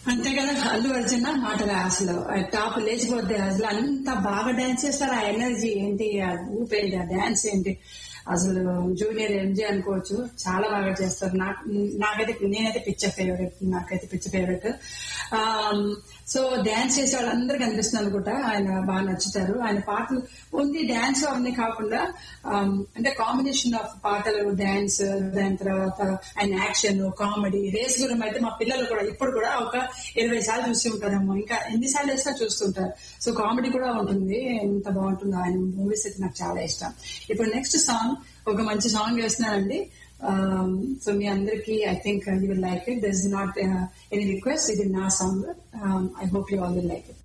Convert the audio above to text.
అంతే కదా అల్లు అర్జున్ మాట అసలు టాప్ లేచిపోద్ది అసలు అంత బాగా డాన్స్ చేస్తారు ఆ ఎనర్జీ ఏంటి ఆ ఊపేది ఆ డాన్స్ ఏంటి అసలు జూనియర్ ఎంజీ అనుకోవచ్చు చాలా బాగా చేస్తారు నాకు నాకైతే నేనైతే పిక్చర్ ఫేవరెట్ నాకైతే పిక్చర్ ఫేవరెట్ సో డాన్స్ చేసే వాళ్ళందరికీ అనిపిస్తుంది అనుకుంటా ఆయన బాగా నచ్చుతారు ఆయన పాటలు ఓన్లీ డాన్స్ అవన్నీ కాకుండా um, అంటే కాంబినేషన్ ఆఫ్ పాటలు డాన్స్ దాని తర్వాత ఆయన యాక్షన్ కామెడీ రేస్ గురం అయితే మా పిల్లలు కూడా ఇప్పుడు కూడా ఒక ఇరవై సార్లు చూసి ఉంటారేమో ఇంకా ఎన్నిసార్లు వేసినా చూస్తుంటారు సో కామెడీ కూడా ఉంటుంది ఎంత బాగుంటుందో ఆయన మూవీస్ అయితే నాకు చాలా ఇష్టం ఇప్పుడు నెక్స్ట్ సాంగ్ ఒక మంచి సాంగ్ వేస్తున్నానండి సో మీ అందరికి I think you will like it this not any request ఇది నా song I hope you all will like it